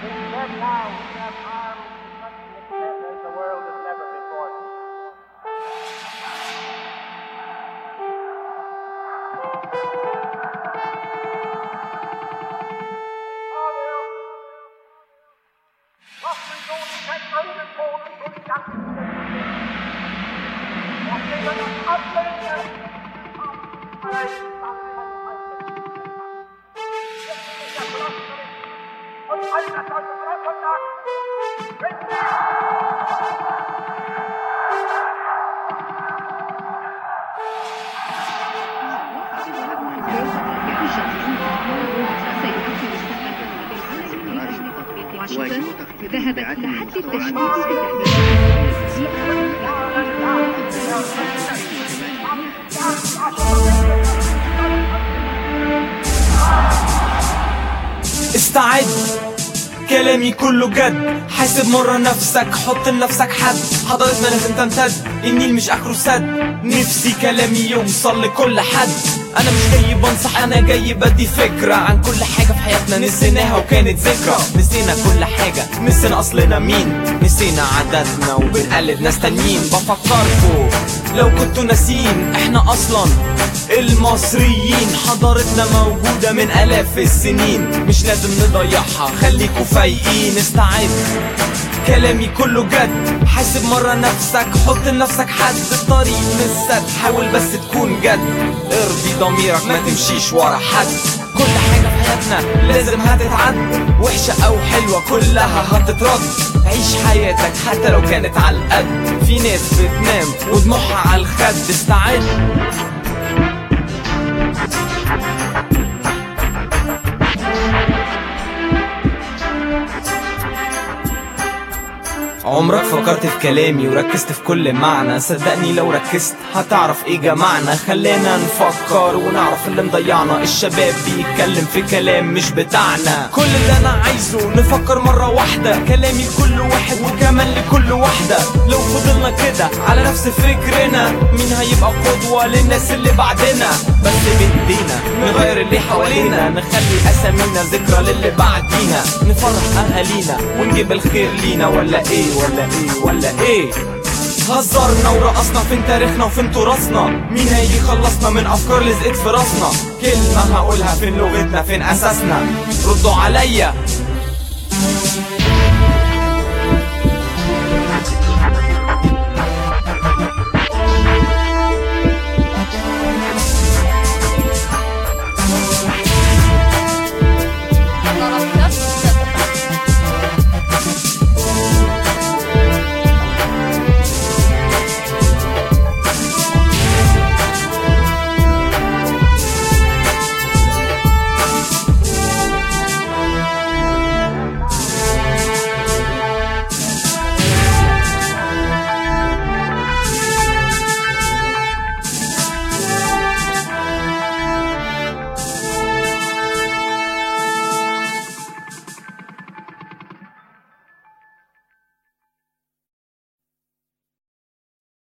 Instead now we have arms to such an extent as the world has never before seen. واشنطن ذهبت لحد التشويش استعد كلامي كله جد حاسب مرة نفسك حط لنفسك حد حضارتنا لازم تمتد النيل مش اخره سد نفسي كلامي يوصل لكل حد انا مش جاي بنصح انا جاي بدي فكرة عن كل حاجة في حياتنا نسيناها وكانت ذكرى نسينا كل حاجة نسينا اصلنا مين نسينا عاداتنا وبنقلد ناس تانيين بفكركوا لو كنتوا ناسيين احنا اصلا المصريين حضارتنا موجودة من آلاف السنين مش لازم نضيعها خليكوا فايقين استعد كلامي كله جد حاسب مرة نفسك حط لنفسك حد الطريق مش سد حاول بس تكون جد ارضي ضميرك ما تمشيش ورا حد كل حاجة في حياتنا لازم هتتعد وحشة أو حلوة كلها هتترد عيش حياتك حتى لو كانت على القد في ناس بتنام ودموعها على الخد استعد عمرك فكرت في كلامي وركزت في كل معنى صدقني لو ركزت هتعرف ايه جمعنا خلينا نفكر ونعرف اللي مضيعنا الشباب بيتكلم في كلام مش بتاعنا كل اللي انا عايزه نفكر مرة واحدة كلامي لكل واحد وكمان لكل واحدة لو فضلنا كده على نفس فكرنا مين هيبقى قدوة للناس اللي بعدنا بس بايدينا نغير اللي حوالينا نخلي اسامينا ذكرى للي بعدينا نفرح اهالينا ونجيب الخير لينا ولا ايه ولا ايه ولا ايه هزرنا ورقصنا فين تاريخنا وفين تراثنا مين هيجي يخلصنا من افكار لزقت في راسنا كلمة هقولها فين لغتنا فين اساسنا ردوا عليا